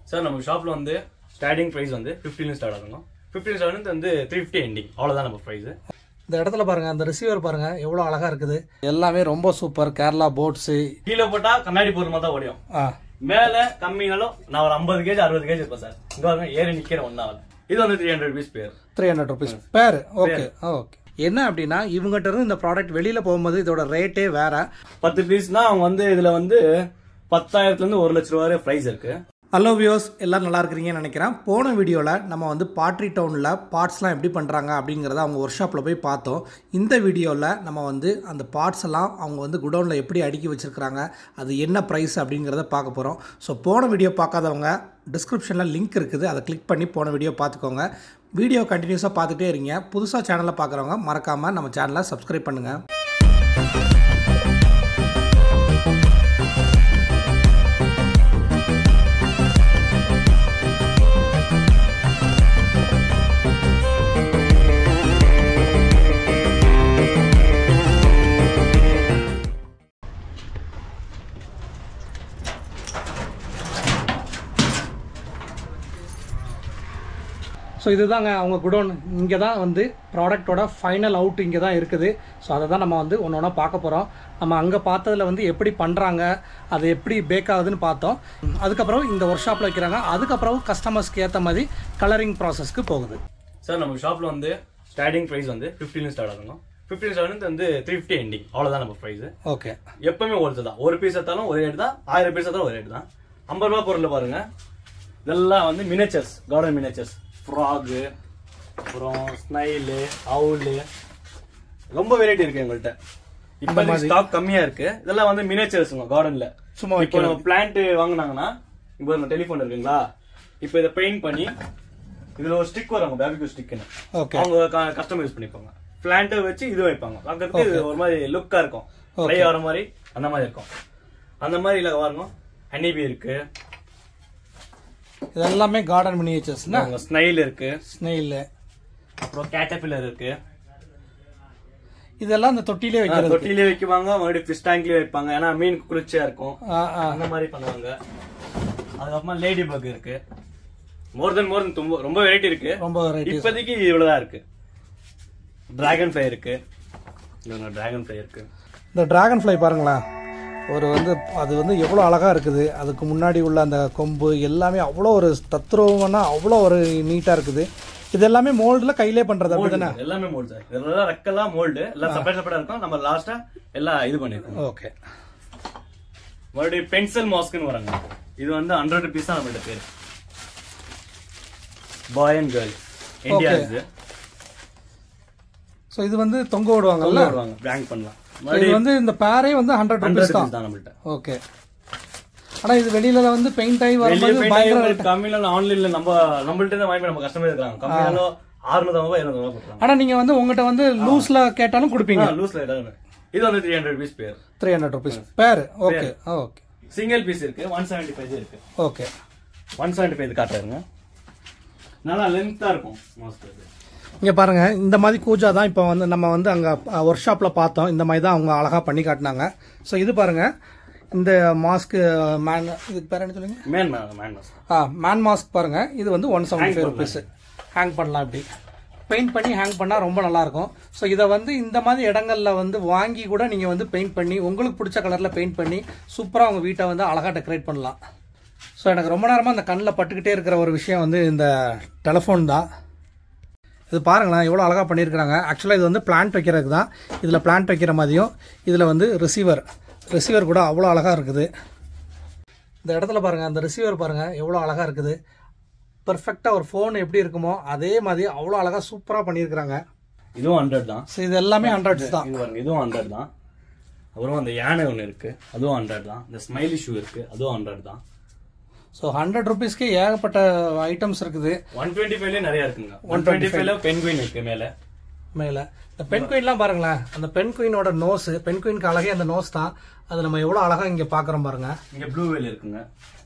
Sir நம்ம ஷாப்ல வந்து ஸ்டார்டிங் ப்ரைஸ் வந்து ஃபிஃப்டின் ஸ்டார்ட் ஆகும் ஃபிஃப்டின் ஸ்டார்ட் வந்து த்ரீ ஃபிஃப்டி எண்டிங் அவ்வளோதான் நம்ம ப்ரைஸ் இந்த இடத்துல பாருங்க அந்த ரிசீவர் பாருங்க எவ்வளோ அழகா இருக்குது எல்லாமே ரொம்ப சூப்பர் கேரளா போட்ஸு கீழே போட்டா கண்ணாடி போற மாதிரி தான் ஓடியும் ஆ மேல கம்மினாலும் நான் ஒரு ஐம்பது கேஜ் அறுபது கேஜ் இருப்பேன் சார் இங்க பாருங்க ஏறி நிக்கிறேன் ஒன்னாவது இது வந்து three hundred rupees pair three hundred rupees pair okay okay என்ன அப்படின்னா இவங்ககிட்ட இருந்து இந்த ப்ராடக்ட் வெளியில போகும்போது இதோட ரேட்டே வேற பத்து பீஸ்னா அவங்க வந்து இதுல வந்து பத்தாயிரத்துல இருந்து ஒரு லட்ச ரூபா வரை பிரைஸ் இருக்கு ஹலோ வியூஸ் எல்லாரும் நல்லா இருக்கிறீங்கன்னு நினைக்கிறேன் போன வீடியோவில் நம்ம வந்து பாட்ரி டவுனில் பார்ட்ஸ்லாம் எப்படி பண்ணுறாங்க அப்படிங்கிறத அவங்க ஒர்க் ஷாப்பில் போய் பார்த்தோம் இந்த வீடியோவில் நம்ம வந்து அந்த பார்ட்ஸ் எல்லாம் அவங்க வந்து குடோனில் எப்படி அடுக்கி வச்சுருக்கிறாங்க அது என்ன ப்ரைஸ் அப்படிங்கிறத பார்க்க போகிறோம் ஸோ போன வீடியோ பார்க்காதவங்க டிஸ்கிரிப்ஷனில் லிங்க் இருக்குது அதை கிளிக் பண்ணி போன வீடியோ பார்த்துக்கோங்க வீடியோ கண்டினியூஸாக பார்த்துட்டே இருங்க புதுசாக சேனலை பார்க்குறவங்க மறக்காமல் நம்ம சேனலை சப்ஸ்கிரைப் பண்ணுங்கள் ஸோ இதுதாங்க அவங்க குடோன் இங்கே தான் வந்து ப்ராடக்ட்டோட ஃபைனல் அவுட் இங்கே தான் இருக்குது ஸோ அதை தான் நம்ம வந்து ஒன்று ஒன்றா பார்க்க போகிறோம் நம்ம அங்கே பார்த்ததுல வந்து எப்படி பண்ணுறாங்க அது எப்படி பேக் ஆகுதுன்னு பார்த்தோம் அதுக்கப்புறம் இந்த ஒர்க் ஷாப்பில் வைக்கிறாங்க அதுக்கப்புறம் கஸ்டமர்ஸ்க்கு ஏற்ற மாதிரி கலரிங் ப்ராசஸ்க்கு போகுது சார் நம்ம ஷாப்ல வந்து ஸ்டார்டிங் ப்ரைஸ் வந்து ஃபிஃப்டின் ஸ்டார்ட் ஆகும் ஃபிஃப்டின் ஸ்டார்ட் வந்து த்ரீ ஃபிஃப்டி எண்டிங் அவ்வளோதான் நம்ம ப்ரைஸ் ஓகே எப்பவுமே ஹோல்சேல் தான் ஒரு பீஸ் எடுத்தாலும் ஒரு ரேட் தான் ஆயிரம் பீஸ் எடுத்தாலும் ஒரு ரேட் தான் ஐம்பது ரூபா பொருள் பாருங்க இதெல்லாம் வந்து மினேச்சர்ஸ் கார்டன் மினேச்சர்ஸ் ஃப்ராகு அப்புறம் ஸ்னைலு அவுலு ரொம்ப வெரைட்டி இருக்கு எங்கள்கிட்ட இப்போ ஸ்டாக் கம்மியா இருக்கு இதெல்லாம் வந்து மினேச்சர்ஸ் கார்டன்ல சும்மா இப்போ நம்ம பிளான்ட் வாங்குனாங்கன்னா இப்போ நம்ம டெலிஃபோன் இருக்குங்களா இப்போ இதை பெயிண்ட் பண்ணி இதுல ஒரு ஸ்டிக் வரும் பேபிக்யூ ஸ்டிக்னு ஓகே அவங்க கஸ்டமர் யூஸ் பண்ணிப்பாங்க பிளான்ட்டை வச்சு இது வைப்பாங்க பார்க்கறதுக்கு இது ஒரு மாதிரி லுக்கா இருக்கும் ட்ரை ஆகிற மாதிரி அந்த மாதிரி இருக்கும் அந்த மாதிரி இல்ல பாருங்க ஹனிபி இருக்கு இதெல்லாமே கார்டன் மினியேச்சர்ஸ்னா அங்க ஸ்னைல் இருக்கு ஸ்னெயில் அப்புறம் கேட்டபில்லர் இருக்கு இதெல்லாம் இந்த தொட்டிலே வைக்கிறது தொட்டிலே வைக்குவாங்க மறுபடியும் ஃபிஷ் டேங்க்லயே வைப்பாங்க ஏன்னா மீன் குளிர்ச்சியா இருக்கும் ஆ ஆ அந்த மாதிரி பண்ணுவாங்க அதுக்கப்புறமா லேடி பக் இருக்கு மோர் தென் மோர் தென் ரொம்ப வெரைட்டி இருக்கு ரொம்ப வெரைட்டி இப்போதைக்கு இவ்வளவுதான் இருக்கு டிராகன் ஃபிளை இருக்கு டிராகன் ஃபிளை இருக்கு இந்த டிராகன் ஃப்ளை பாருங்களேன் ஒரு வந்து அது வந்து எவ்வளோ அழகாக இருக்குது அதுக்கு முன்னாடி உள்ள அந்த கொம்பு எல்லாமே அவ்வளோ ஒரு தத்ரூபம்னா அவ்வளோ ஒரு நீட்டாக இருக்குது இது எல்லாமே மோல்டில் கையிலே பண்ணுறது அப்படி தானே எல்லாமே மோல்டு சார் இதெல்லாம் ரெக்கெல்லாம் மோல்டு எல்லாம் செப்பரேட் செப்பரேட் இருக்கும் நம்ம லாஸ்டா எல்லாம் இது பண்ணிருக்கோம் ஓகே மறுபடியும் பென்சில் மாஸ்க்னு வராங்க இது வந்து ஹண்ட்ரட் ருபீஸ் தான் நம்மள்ட்ட pair boy and girl India இது ஸோ இது வந்து தொங்க விடுவாங்கல்ல வருவாங்க பிளாங்க் பண்ணலாம் இது வந்து இந்த பேரே வந்து ஹண்ட்ரட் ஹண்ட்ரட் ருபீஸ் தான் ருபீஸ் தான் நம்மள்ட்ட ஓகே ஆனால் இது வெளியில வந்து பெயிண்ட் ஆகி வெளியே வரும்போது போய் பயங்கர உங்களுக்கு கம்மியில ஆன்லைன்ல நம்ம நம்மள்ட்ட தான் வாங்கி நம்ம கஸ்டமர் இருக்காங்க கம்மியாலும் அறுநூறு ரூபாய் இருநூறு ரூபாய் கொடுக்குறாங்க ஆனால் நீங்கள் வந்து உங்ககிட்ட வந்து லூஸில் கேட்டாலும் கொடுப்பீங்க லூஸ்ல இடம் இது வந்து three hundred rupees pair three hundred rupees pair okay okay single piece இருக்கு ஒன் செவன்டி ஃபைவ் இருக்கு ஓகே ஒன் செவன்டி ஃபைவ் காட்டுறாருங்க நல்லா லென்த்தா இருக்கும் மாஸ்க் இது இங்கே பாருங்க இந்த மாதிரி கூஜா தான் இப்போ வந்து நம்ம வந்து அங்கே ஒர்க் ஷாப்பில் பார்த்தோம் இந்த மாதிரி தான் அவங்க அழகாக பண்ணி காட்டினாங்க ஸோ இது பாருங்க இந்த மாஸ்க்கு மேன் இதுக்கு பேர் என்ன சொல்லுங்க மேன் மேன் மாஸ்க் ஆ மேன் மாஸ்க் பாருங்க இது வந்து one seventy five rupees hang பண்ணலாம் இப்படி பெயிண்ட் பண்ணி ஹேங் பண்ணால் ரொம்ப நல்லாயிருக்கும் ஸோ இதை வந்து இந்த மாதிரி இடங்கள்ல வந்து வாங்கி கூட நீங்கள் வந்து பெயிண்ட் பண்ணி உங்களுக்கு பிடிச்ச கலரில் பெயிண்ட் பண்ணி சூப்பராக உங்கள் வீட்டை வந்து அழகாக டெக்கரேட் பண்ணலாம் ஸோ எனக்கு ரொம்ப நேரமாக அந்த கண்ணில் பட்டுக்கிட்டே இருக்கிற ஒரு விஷயம் வந்து இந்த டெலஃபோன் தான் இது பாருங்களேன் எவ்வளோ அழகாக பண்ணியிருக்கிறாங்க ஆக்சுவலாக இது வந்து பிளான்ட் வைக்கிறதுக்கு தான் இதில் பிளான்ட் வைக்கிற மாதிரியும் இதில் வந்து ரிசீவர் ரிசீவர் கூட அவ்வளோ அழகாக இருக்குது இந்த இடத்துல பாருங்கள் அந்த ரிசீவர் பாருங்கள் எவ்வளோ அழகாக இருக்குது பெர்ஃபெக்டாக ஒரு ஃபோன் எப்படி இருக்குமோ அதே மாதிரி அவ்வளோ அழகாக சூப்பராக பண்ணியிருக்கிறாங்க இதுவும் ஹண்ட்ரட் தான் ஸோ இது எல்லாமே ஹண்ட்ரட்ஸ் தான் இது பாருங்க இதுவும் ஹண்ட்ரட் தான் அப்புறம் அந்த யானை ஒன்று இருக்கு அதுவும் ஹண்ட்ரட் தான் இந்த ஸ்மைலி ஷூ இருக்கு அதுவும் ஹண்ட்ரட் தான் ஸோ ஹண்ட்ரட் ருபீஸ்க்கு ஏகப்பட்ட ஐட்டம்ஸ் இருக்குது ஒன் டுவெண்ட்டி ஃபைவ்ல நிறைய இருக்குங்க ஒன் டுவெண்ட்டி ஃபைவ்ல பென்குயின் இருக்கு மேல மேலே இந்த பெண் குயின்லாம் பாருங்களேன் அந்த பெண் குயினோட நோஸ் பெண் குயினுக்கு அழகே அந்த நோஸ் தான் அது நம்ம எவ்வளோ அழகாக இங்கே பார்க்குறோம் பாருங்க இங்க ப்ளூ வேல் இருக்குங்க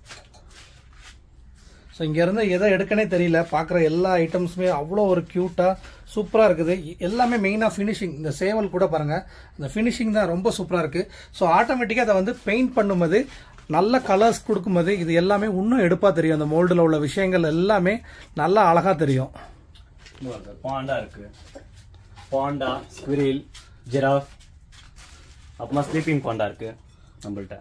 ஸோ இங்கேருந்து எதை எடுக்கனே தெரியல பார்க்குற எல்லா ஐட்டம்ஸுமே அவ்வளோ ஒரு க்யூட்டாக சூப்பராக இருக்குது எ- எல்லாமே மெயினாக ஃபினிஷிங் இந்த சேவல் கூட பாருங்கள் அந்த ஃபினிஷிங் தான் ரொம்ப சூப்பராக இருக்குது ஸோ ஆட்டோமேட்டிக்காக அதை வந்து பெயிண்ட் பண்ணும்போது நல்ல கலர்ஸ் கொடுக்கும்போது இது எல்லாமே இன்னும் எடுப்பாக தெரியும் அந்த மோல்டில் உள்ள விஷயங்கள் எல்லாமே நல்லா அழகாக தெரியும் இங்க பாருங்க, பாண்டா இருக்கு பாண்டா ஸ்குரில் ஜிராஃப் அப்புறமா ஸ்லீப்பிங் பாண்டா இருக்கு நம்மள்ட்ட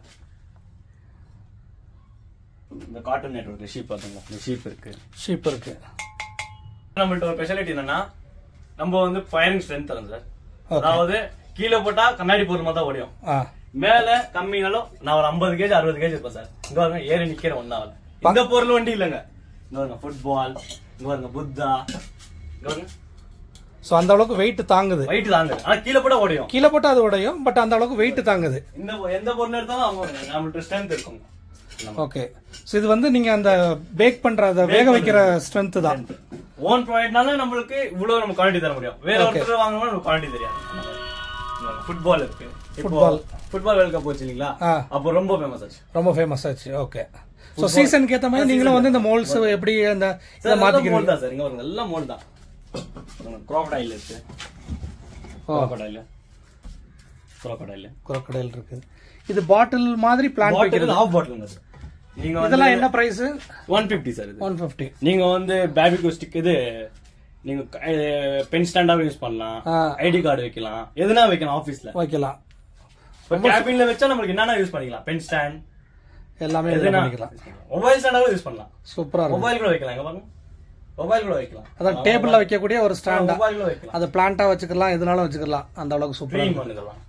இந்த கார்ட்டூன் நெட்ஒர்க்ல ஷீப் பார்த்துங்க இந்த ஷீப் இருக்கு ஷீப் இருக்கு நம்மள்ட்ட ஒரு ஸ்பெஷாலிட்டி என்னன்னா நம்ம வந்து ஃபயரிங் ஸ்ட்ரென்த் தரோம் சார் அதாவது கீழே போட்டா கண்ணாடி பொருள் மாதிரி தான் ஓடியும் ஆ மேல கம்மினாலும் நான் ஒரு ஐம்பது கேஜி அறுபது கேஜி இருப்பேன் சார் இங்க பாருங்க ஏறி நிக்கிறேன் ஒன்னாவது இந்த பொருள் வண்டி இல்லைங்க இங்க பாருங்க ஃபுட்பால் இங்க பாருங்க புத்தா இங்க பாருங்க ஸோ அந்த அளவுக்கு வெயிட் தாங்குது வெயிட் தாங்க ஆனா கீழே போட்டா ஓடியும் கீழே போட்டால் அது உடையும் பட் அந்த அளவுக்கு வெயிட் தாங்குது இந்த பொ- எந்த பொருள் எடுத்தாலும் அவங்க நம்மள்ட்ட ஸ்ட்ரென்த் இருக்குங்க ஓகே ஸோ இது வந்து நீங்கள் அந்த பேக் பண்ணுற அதை வேக வைக்கிற ஸ்ட்ரென்த்து தான் ஓன் ப்ராடக்ட்னால நம்மளுக்கு இவ்வளவு நம்ம குவாலிட்டி தர முடியும் வேற ஒருத்தர் வாங்கினா நமக்கு குவாலிட்டி தெரியாது ஃபுட்பால் இருக்கு Football. ஃபுட்பால் வேர்ல்ட் கப் வச்சு இல்லீங்களா ஆ. அப்போ ரொம்ப ஃபேமஸ் ஆச்சு ரொம்ப ஃபேமஸ் ஆச்சு ஓகே ஸோ சீசனுக்கு ஏற்ற மாதிரி நீங்களும் வந்து இந்த மோல்ஸ் எப்படி அந்த இதை மாற்றிக்கிறீங்க மோல் தான் சார் இங்க பாருங்க எல்லாம் மோல் தான் குரோக்கடைல் இருக்கு குரோக்கடைல் குரோக்கடைல் குரக்கடையில் இருக்குது இது பாட்டில் மாதிரி பிளான் பாட்டில் ஆஃப் பாட்டிலுங்க சார் நீங்க வந்து இதெல்லாம் என்ன ப்ரைஸ் ஒன் ஃபிஃப்டி சார் இது ஒன் ஃபிஃப்டி நீங்க வந்து பேபிக்கு ஸ்டிக் இது நீங்க பென் ஸ்டாண்டாவும் யூஸ் பண்ணலாம் ஆ. ஐடி கார்டு வைக்கலாம் எதுனா வைக்கலாம் ஆபீஸ்ல வைக்கலாம் இப்ப கேபின்ல வச்சா நம்மளுக்கு என்னென்ன யூஸ் பண்ணிக்கலாம் பென் ஸ்டாண்ட் எல்லாமே இதில் எதுனா பண்ணிக்கலாம் மொபைல் ஸ்டாண்டாவும் யூஸ் பண்ணலாம் சூப்பராக இருக்கும் மொபைல் கூட வைக்கலாம் இங்க பாருங்க மொபைல் கூட வைக்கலாம் அதான் டேபிளில் வைக்கக்கூடிய ஒரு ஸ்டாண்டா மொபைல் கூட வைக்கலாம் அதை பிளான்ட்டாக வச்சுக்கலாம் எதுனாலும் வச்சுக்கலாம் அந்த அளவுக்கு சூப்பராக க்ளீன் இருக்கும் பண்ணிக்கலாம்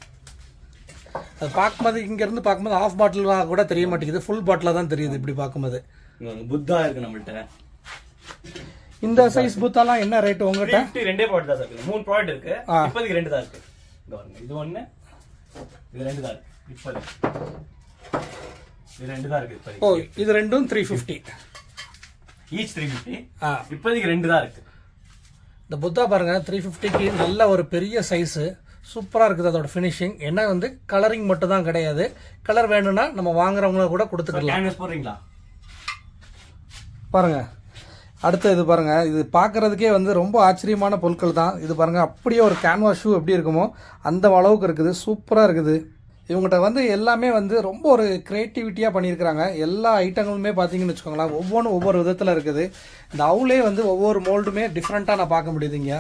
அது பார்க்கும்போது இங்கேருந்து பார்க்கும்போது ஆஃப் பாட்டில் கூட தெரிய மாட்டேங்குது ஃபுல் பாட்டிலாக தான் தெரியுது இப்படி பார்க்கும்போது இங்க பாருங்க, புத்தா இருக்கு நம்மள்ட்ட இந்த சைஸ் புத்தாலாம் என்ன ரேட் உங்ககிட்ட 350 ரெண்டே ப்ராடக்ட் தான் சார் இருக்கு மூணு ப்ராடக்ட் இருக்கு ஆ. இப்போதைக்கு ரெண்டு தான் இருக்கு இங்க பாருங்க இது ஒண்ணு இது ரெண்டு தான் இருக்கு இப்போதைக்கு இது ரெண்டு தான் இருக்கு ஓ இப்போதைக்கு இது ரெண்டும் three fifty each three fifty ஆ இப்போதைக்கு ரெண்டு தான் இருக்கு இந்த புத்தா பாருங்க த்ரீ ஃபிஃப்டிக்கு நல்ல ஒரு பெரிய சைஸு சூப்பராக இருக்குது அதோட ஃபினிஷிங் என்ன வந்து கலரிங் மட்டும் தான் கிடையாது கலர் வேணும்னா நம்ம வாங்குறவங்கள கூட கொடுத்துக்கலாம் கேன்வஸ் போடுறீங்களா பாருங்க அடுத்து இது பாருங்க இது பார்க்கறதுக்கே வந்து ரொம்ப ஆச்சரியமான பொருட்கள் தான் இது பாருங்க அப்படியே ஒரு கேன்வாஸ் ஷூ எப்படி இருக்குமோ அந்த அளவுக்கு இருக்குது சூப்பராக இருக்குது இவங்ககிட்ட வந்து எல்லாமே வந்து ரொம்ப ஒரு க்ரியேட்டிவிட்டியாக பண்ணியிருக்கிறாங்க எல்லா ஐட்டங்களுமே பார்த்தீங்கன்னு வச்சுக்கோங்களேன் ஒவ்வொன்றும் ஒவ்வொரு விதத்தில் இருக்குது இந்த அவுலே வந்து ஒவ்வொரு மோல்டுமே டிஃப்ரெண்ட்டாக நான் பார்க்க முடியுதுங்க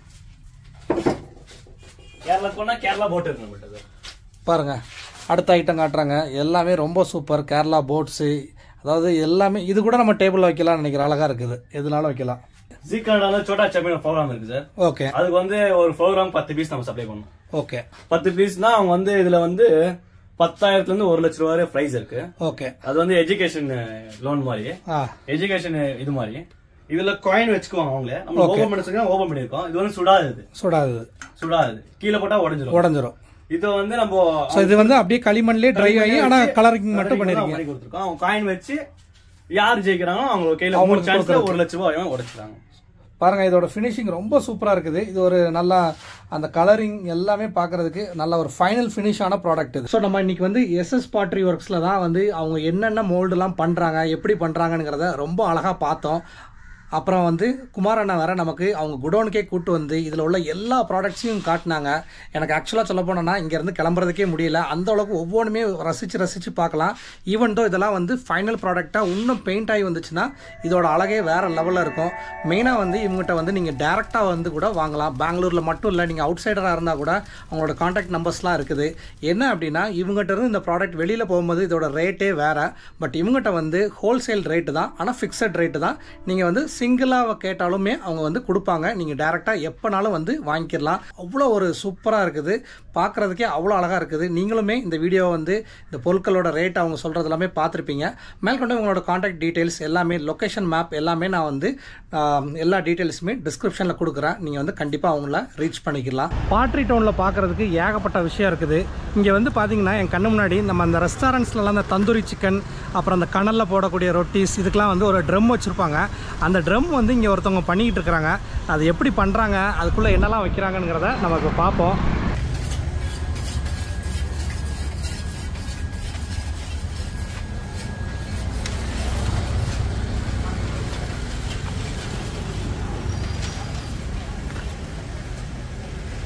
கேரளா போனா கேரளா போட்டு இருக்கு நம்மள்ட்ட சார் பாருங்க அடுத்த ஐட்டம் காட்டுறாங்க எல்லாமே ரொம்ப சூப்பர் கேரளா போட்ஸு அதாவது எல்லாமே இது கூட நம்ம டேபிளில் வைக்கலாம்னு நினைக்கிறேன் அழகாக இருக்குது எதுனாலும் வைக்கலாம் ஜி கனடால சோட்டா சாம்பியன் ப்ரோக்ராம் இருக்கு சார் ஓகே அதுக்கு வந்து ஒரு ப்ரோக்ராம் பத்து பீஸ் நம்ம சப்ளை பண்ணணும் ஓகே பத்து பீஸ்னா அவங்க வந்து இதுல வந்து பத்தாயிரத்துல இருந்து ஒரு லட்ச ரூபா வரை பிரைஸ் இருக்கு ஓகே அது வந்து எஜுகேஷன் லோன் மாதிரி ஆ எஜுகேஷன் இது மாதிரி இதுல காயின் வச்சுக்குவாங்க அவங்களே நம்ம ஓபன் பண்ணி ஓபன் பண்ணிருக்கோம் இது வந்து சுடாது இது சுடாது சுடாது கீழே போட்டா உடஞ்சிரும் உடஞ்சிரும் இது வந்து நம்ம ஸோ இது வந்து அப்படியே களிமண்லேயே ட்ரை ஆகி ஆனால் கலரிங் மட்டும் பண்ணிருக்கீங்க பண்ணி கொடுத்துருக்கோம் அவங்க காயின் வச்சு யார் ஜெயிக்கிறாங்களோ அவங்க கையில மூணு சான்ஸ்ல ஒரு லட்ச ரூபாய் உடைச்சிட்டாங்க பாருங்க இதோட ஃபினிஷிங் ரொம்ப சூப்பராக இருக்குது இது ஒரு நல்லா அந்த கலரிங் எல்லாமே பார்க்கறதுக்கு நல்ல ஒரு ஃபைனல் ஃபினிஷான ப்ராடக்ட் இது ஸோ நம்ம இன்னைக்கு வந்து எஸ்எஸ் பாட்ரி ஒர்க்ஸில் தான் வந்து அவங்க என்னென்ன மோல்டுலாம் பண்ணுறாங்க எப்படி பண்ணுறாங்கங்கிறத ரொம்ப அழகாக பார்த்தோம் அப்புறம் வந்து குமார் அண்ணா வேற நமக்கு அவங்க குடோனுக்கே கூட்டு வந்து இதில் உள்ள எல்லா ப்ராடக்ட்ஸையும் காட்டினாங்க எனக்கு ஆக்சுவலாக சொல்ல போனோன்னா இங்கேருந்து கிளம்புறதுக்கே முடியல அந்த அளவுக்கு ஒவ்வொன்றுமே ரசித்து ரசித்து பார்க்கலாம் ஈவன் தோ இதெல்லாம் வந்து ஃபைனல் ப்ராடக்டாக இன்னும் பெயிண்ட் ஆகி வந்துச்சுன்னா இதோட அழகே வேறு லெவலில் இருக்கும் மெயினாக வந்து இவங்ககிட்ட வந்து நீங்கள் டேரெக்டாக வந்து கூட வாங்கலாம் பெங்களூரில் மட்டும் இல்லை நீங்கள் அவுட் சைடராக இருந்தால் கூட அவங்களோட காண்டாக்ட் நம்பர்ஸ்லாம் இருக்குது என்ன அப்படின்னா இவங்ககிட்ட இருந்து இந்த ப்ராடக்ட் வெளியில் போகும்போது இதோட ரேட்டே வேறு பட் இவங்ககிட்ட வந்து ஹோல்சேல் ரேட்டு தான் ஆனால் ஃபிக்ஸட் ரேட்டு தான் நீங்கள் வந்து சிங்கிளாக கேட்டாலுமே அவங்க வந்து கொடுப்பாங்க நீங்கள் டேரெக்டாக எப்போனாலும் வந்து வாங்கிக்கலாம் அவ்வளோ ஒரு சூப்பராக இருக்குது பார்க்குறதுக்கே அவ்வளோ அழகாக இருக்குது நீங்களுமே இந்த வீடியோவை வந்து இந்த பொருட்களோட ரேட் அவங்க சொல்கிறது எல்லாமே பார்த்துருப்பீங்க மேற்கொண்டு உங்களோட காண்டாக்ட் டீட்டெயில்ஸ் எல்லாமே லொக்கேஷன் மேப் எல்லாமே நான் வந்து ஆம், எல்லா டீட்டெயில்ஸுமே டிஸ்கிரிப்ஷனில் கொடுக்குறேன் நீங்கள் வந்து கண்டிப்பாக அவங்கள ரீச் பண்ணிக்கலாம் பாட்ரி டவுனில் பார்க்குறதுக்கு ஏகப்பட்ட விஷயம் இருக்குது இங்கே வந்து பார்த்தீங்கன்னா என் கண்ணு முன்னாடி நம்ம அந்த ரெஸ்டாரண்ட்ஸ்லலாம் அந்த தந்தூரி சிக்கன் அப்புறம் அந்த கனலில் போடக்கூடிய ரொட்டிஸ் இதுக்கெலாம் வந்து ஒரு ட்ரம் வச்சுருப்பாங்க அந்த ட்ரம் வந்து இங்கே ஒருத்தவங்க பண்ணிக்கிட்டு இருக்கிறாங்க அது எப்படி பண்ணுறாங்க அதுக்குள்ளே என்னெல்லாம் வைக்கிறாங்கங்கிறத நம்ம இப்போ பார்ப்போம்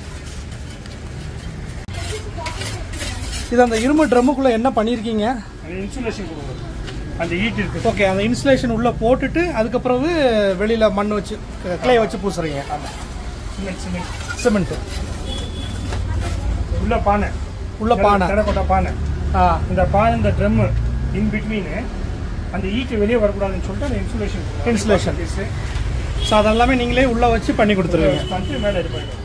இது அந்த இரும்பு ட்ரம்முக்குள்ளே என்ன பண்ணியிருக்கீங்க அந்த இன்சுலேஷன் கொடுக்கும் அந்த ஹீட் இருக்கு ஓகே அந்த இன்சுலேஷன் உள்ள போட்டுட்டு அதுக்கப்புறம் வெளியில மண் வச்சு கிளே வச்சு பூசுறீங்க சிமெண்ட் சிமெண்ட் சிமெண்ட் உள்ள பானை உள்ள பானை கடை பானை ஆ இந்த பானை இந்த ட்ரம் இன் பிட்வீன் அந்த ஈட்டு வெளியே வரக்கூடாதுன்னு சொல்லிட்டு அந்த இன்சுலேஷன் Insulation. ஸோ அதெல்லாமே நீங்களே உள்ள வச்சு பண்ணி கொடுத்துருவீங்க பண்ணிட்டு மேலே இது பண்ணிடுவோம்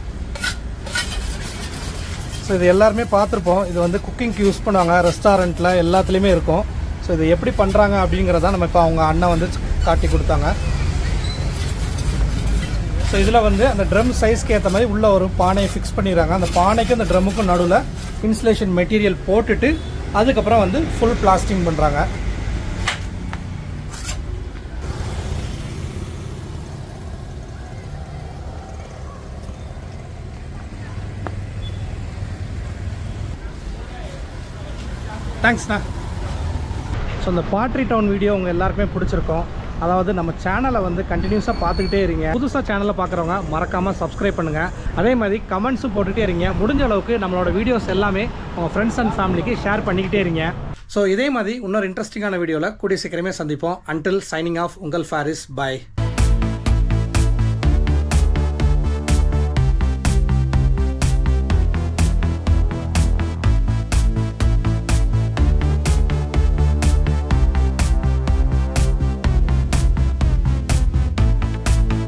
ஸோ இது எல்லாருமே பார்த்துருப்போம் இது வந்து குக்கிங்க்கு யூஸ் பண்ணுவாங்க ரெஸ்டாரண்ட்டில் எல்லாத்துலேயுமே இருக்கும் ஸோ இது எப்படி பண்ணுறாங்க அப்படிங்கிறத நம்ம இப்போ அவங்க அண்ணன் வந்து காட்டி கொடுத்தாங்க ஸோ இதில் வந்து அந்த ட்ரம் சைஸ்க்கு ஏற்ற மாதிரி உள்ள ஒரு பானையை ஃபிக்ஸ் பண்ணிடுறாங்க அந்த பானைக்கும் அந்த ட்ரம்முக்கும் நடுவில் இன்சுலேஷன் மெட்டீரியல் போட்டுட்டு அதுக்கப்புறம் வந்து ஃபுல் பிளாஸ்டிங் பண்ணுறாங்க தேங்க்ஸ்ண்ணா ஸோ இந்த பாட்ரி டவுன் வீடியோ உங்கள் எல்லாருக்குமே பிடிச்சிருக்கும் அதாவது நம்ம சேனலை வந்து கண்டினியூஸாக பார்த்துக்கிட்டே இருங்க புதுசாக சேனலை பார்க்குறவங்க மறக்காமல் சப்ஸ்கிரைப் பண்ணுங்கள் அதே மாதிரி கமெண்ட்ஸும் போட்டுகிட்டே இருங்க முடிஞ்ச அளவுக்கு நம்மளோட வீடியோஸ் எல்லாமே உங்கள் ஃப்ரெண்ட்ஸ் அண்ட் ஃபேமிலிக்கு ஷேர் பண்ணிக்கிட்டே இருங்க ஸோ இதே மாதிரி இன்னொரு இன்ட்ரெஸ்டிங்கான வீடியோவில் கூடிய சீக்கிரமே சந்திப்போம் அன்டில் சைனிங் ஆஃப் உங்கள் ஃபாரிஸ் பாய்